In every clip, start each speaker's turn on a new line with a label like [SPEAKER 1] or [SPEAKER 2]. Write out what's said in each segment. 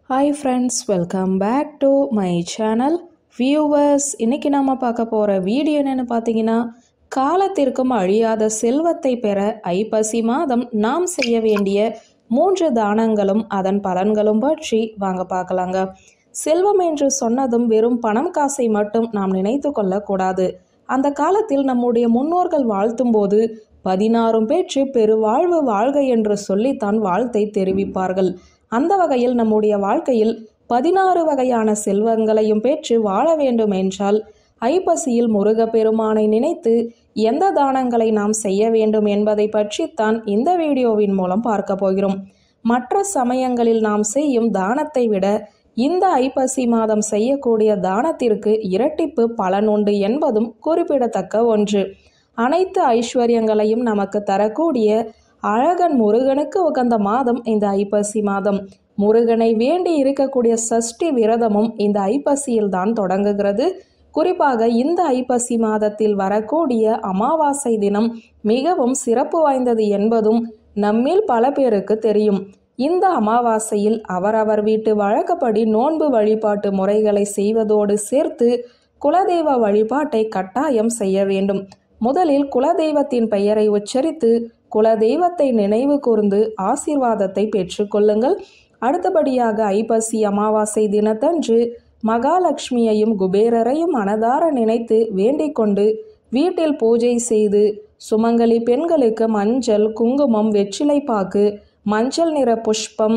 [SPEAKER 1] hi friends welcome back to my channel viewers இன்றைக்கி நாம் பார்க்க போகிற வீடியோ என்னென்னு பார்த்தீங்கன்னா காலத்திற்கும் அழியாத செல்வத்தை பெற ஐப்பசி மாதம் நாம் செய்ய வேண்டிய மூன்று தானங்களும் அதன் பலன்களும் பற்றி வாங்க பார்க்கலாங்க செல்வம் என்று சொன்னதும் வெறும் பணம் காசை மட்டும் நாம் நினைத்து கொள்ளக்கூடாது அந்த காலத்தில் நம்முடைய முன்னோர்கள் வாழ்த்தும் போது பதினாறும் பேற்று பெருவாழ்வு வாழ்க என்று சொல்லித்தான் வாழ்த்தை தெரிவிப்பார்கள் அந்த வகையில் நம்முடைய வாழ்க்கையில் பதினாறு வகையான செல்வங்களையும் பெற்று வாழ வேண்டும் என்றால் ஐப்பசியில் முருகப்பெருமானை நினைத்து எந்த தானங்களை நாம் செய்ய வேண்டும் என்பதை பற்றித்தான் இந்த வீடியோவின் மூலம் பார்க்க போகிறோம் மற்ற சமயங்களில் நாம் செய்யும் தானத்தை விட இந்த ஐப்பசி மாதம் செய்யக்கூடிய தானத்திற்கு இரட்டிப்பு பலன் உண்டு என்பதும் குறிப்பிடத்தக்க ஒன்று அனைத்து ஐஸ்வர்யங்களையும் நமக்கு தரக்கூடிய அழகன் முருகனுக்கு உகந்த மாதம் இந்த ஐப்பசி மாதம் முருகனை வேண்டி இருக்கக்கூடிய சஷ்டி விரதமும் இந்த ஐப்பசியில் தான் தொடங்குகிறது குறிப்பாக இந்த ஐப்பசி மாதத்தில் வரக்கூடிய அமாவாசை தினம் மிகவும் சிறப்பு வாய்ந்தது என்பதும் நம்மில் பல பேருக்கு தெரியும் இந்த அமாவாசையில் அவரவர் வீட்டு வழக்கப்படி நோன்பு வழிபாட்டு முறைகளை செய்வதோடு சேர்த்து குலதெய்வ வழிபாட்டை கட்டாயம் செய்ய வேண்டும் முதலில் குலதெய்வத்தின் பெயரை உச்சரித்து குலதெய்வத்தை நினைவு கூர்ந்து ஆசீர்வாதத்தை பெற்றுக்கொள்ளுங்கள் அடுத்தபடியாக ஐப்பசி அமாவாசை தினத்தன்று மகாலட்சுமியையும் குபேரரையும் மனதார நினைத்து வேண்டிக் கொண்டு வீட்டில் பூஜை செய்து சுமங்கலி பெண்களுக்கு மஞ்சள் குங்குமம் வெற்றிலைப்பாக்கு மஞ்சள் நிற புஷ்பம்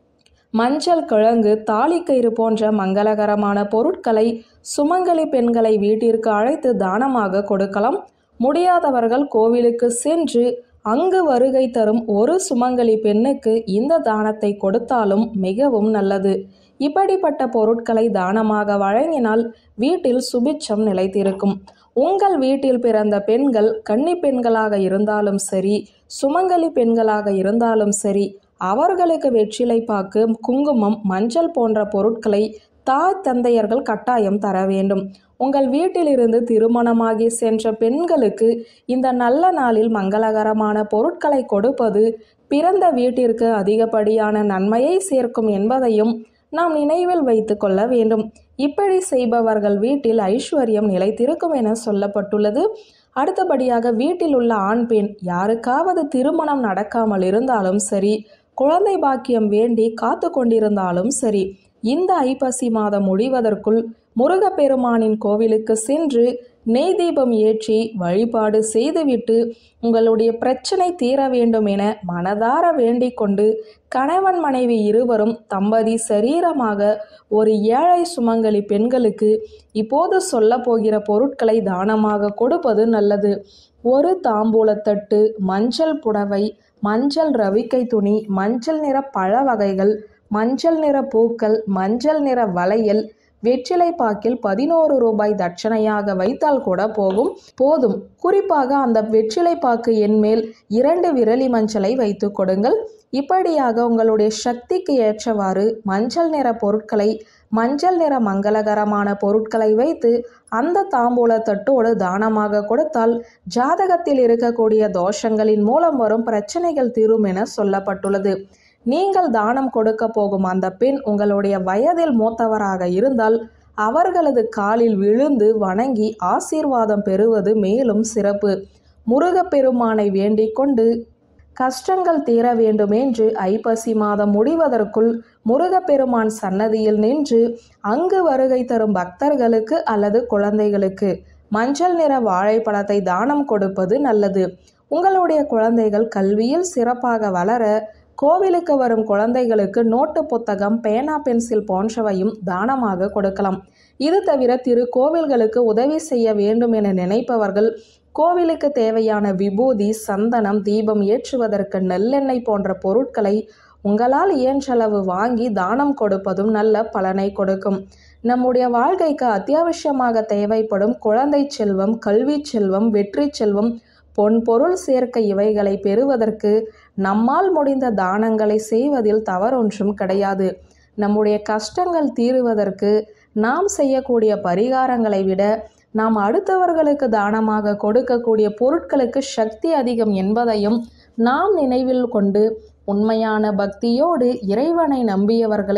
[SPEAKER 1] மஞ்சள் கிழங்கு தாலிக்கயிறு போன்ற மங்களகரமான பொருட்களை சுமங்கலி பெண்களை வீட்டிற்கு அழைத்து தானமாக கொடுக்கலாம் முடியாதவர்கள் கோவிலுக்கு சென்று அங்கு வருகை தரும் ஒரு சுமங்கலி பெண்ணுக்கு இந்த தானத்தை கொடுத்தாலும் மிகவும் நல்லது இப்படிப்பட்ட பொருட்களை தானமாக வழங்கினால் வீட்டில் சுபிட்சம் நிலைத்திருக்கும் உங்கள் வீட்டில் பிறந்த பெண்கள் கன்னி பெண்களாக இருந்தாலும் சரி சுமங்கலி பெண்களாக இருந்தாலும் சரி அவர்களுக்கு வெற்றிலை பாக்கு குங்குமம் மஞ்சள் போன்ற பொருட்களை தாய் தந்தையர்கள் கட்டாயம் தர வேண்டும் உங்கள் வீட்டிலிருந்து திருமணமாகி சென்ற பெண்களுக்கு இந்த நல்ல நாளில் மங்களகரமான பொருட்களை கொடுப்பது பிறந்த வீட்டிற்கு அதிகப்படியான நன்மையை சேர்க்கும் என்பதையும் நாம் நினைவில் வைத்து கொள்ள வேண்டும் இப்படி செய்பவர்கள் வீட்டில் ஐஸ்வர்யம் நிலைத்திருக்கும் என சொல்லப்பட்டுள்ளது அடுத்தபடியாக வீட்டில் உள்ள ஆண் பெண் யாருக்காவது திருமணம் நடக்காமல் இருந்தாலும் சரி குழந்தை பாக்கியம் வேண்டி காத்து கொண்டிருந்தாலும் சரி இந்த ஐப்பசி மாதம் முடிவதற்குள் முருகப்பெருமானின் கோவிலுக்கு சென்று நெய் தீபம் ஏற்றி வழிபாடு செய்துவிட்டு உங்களுடைய பிரச்சனை தீர வேண்டும் என மனதார வேண்டிக் கொண்டு கணவன் மனைவி இருவரும் தம்பதி சரீரமாக ஒரு ஏழை சுமங்கலி பெண்களுக்கு இப்போது சொல்ல போகிற பொருட்களை தானமாக கொடுப்பது நல்லது ஒரு தாம்பூலத்தட்டு மஞ்சள் புடவை மஞ்சள் ரவிக்கை துணி மஞ்சள் நிற பழ வகைகள் மஞ்சள் நிற பூக்கள் மஞ்சள் நிற வளையல் வெற்றிலை பாக்கில் பதினோரு ரூபாய் தட்சணையாக வைத்தால் கூட போகும் போதும் குறிப்பாக அந்த வெற்றிலை பாக்கு என்மேல் இரண்டு விரலி மஞ்சளை வைத்து கொடுங்கள் இப்படியாக உங்களுடைய சக்திக்கு ஏற்றவாறு மஞ்சள் நிற பொருட்களை மஞ்சள் நிற மங்களகரமான பொருட்களை வைத்து அந்த தாம்பூல தட்டோடு தானமாக கொடுத்தால் ஜாதகத்தில் இருக்கக்கூடிய தோஷங்களின் மூலம் வரும் பிரச்சனைகள் தீரும் என சொல்லப்பட்டுள்ளது நீங்கள் தானம் கொடுக்க போகும் அந்த பெண் உங்களுடைய வயதில் மூத்தவராக இருந்தால் அவர்களது காலில் விழுந்து வணங்கி ஆசீர்வாதம் பெறுவது மேலும் சிறப்பு முருகப்பெருமானை வேண்டிக் கொண்டு கஷ்டங்கள் தீர வேண்டும் என்று ஐப்பசி மாதம் முடிவதற்குள் முருகப்பெருமான் சன்னதியில் நின்று அங்கு வருகை தரும் பக்தர்களுக்கு அல்லது குழந்தைகளுக்கு மஞ்சள் நிற வாழைப்பழத்தை தானம் கொடுப்பது நல்லது உங்களுடைய குழந்தைகள் கல்வியில் சிறப்பாக வளர கோவிலுக்கு வரும் குழந்தைகளுக்கு நோட்டு புத்தகம் பேனா பென்சில் போன்றவையும் தானமாக கொடுக்கலாம் இது தவிர திரு கோவில்களுக்கு உதவி செய்ய வேண்டும் என நினைப்பவர்கள் கோவிலுக்கு தேவையான விபூதி சந்தனம் தீபம் ஏற்றுவதற்கு நெல்லெண்ணெய் போன்ற பொருட்களை உங்களால் இயன்றளவு வாங்கி தானம் கொடுப்பதும் நல்ல பலனை கொடுக்கும் நம்முடைய வாழ்க்கைக்கு அத்தியாவசியமாக தேவைப்படும் குழந்தை செல்வம் கல்வி செல்வம் வெற்றி செல்வம் பொன் பொருள் சேர்க்க இவைகளை பெறுவதற்கு நம்மால் முடிந்த தானங்களை செய்வதில் தவறொன்றும் கிடையாது நம்முடைய கஷ்டங்கள் தீருவதற்கு நாம் செய்யக்கூடிய பரிகாரங்களை விட நாம் அடுத்தவர்களுக்கு தானமாக கொடுக்கக்கூடிய பொருட்களுக்கு சக்தி அதிகம் என்பதையும் நாம் நினைவில் கொண்டு உண்மையான பக்தியோடு இறைவனை நம்பியவர்களை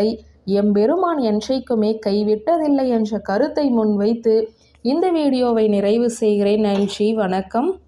[SPEAKER 1] எம்பெருமான் என்றைக்குமே கைவிட்டதில்லை என்ற கருத்தை முன்வைத்து இந்த வீடியோவை நிறைவு செய்கிறேன் நன்றி வணக்கம்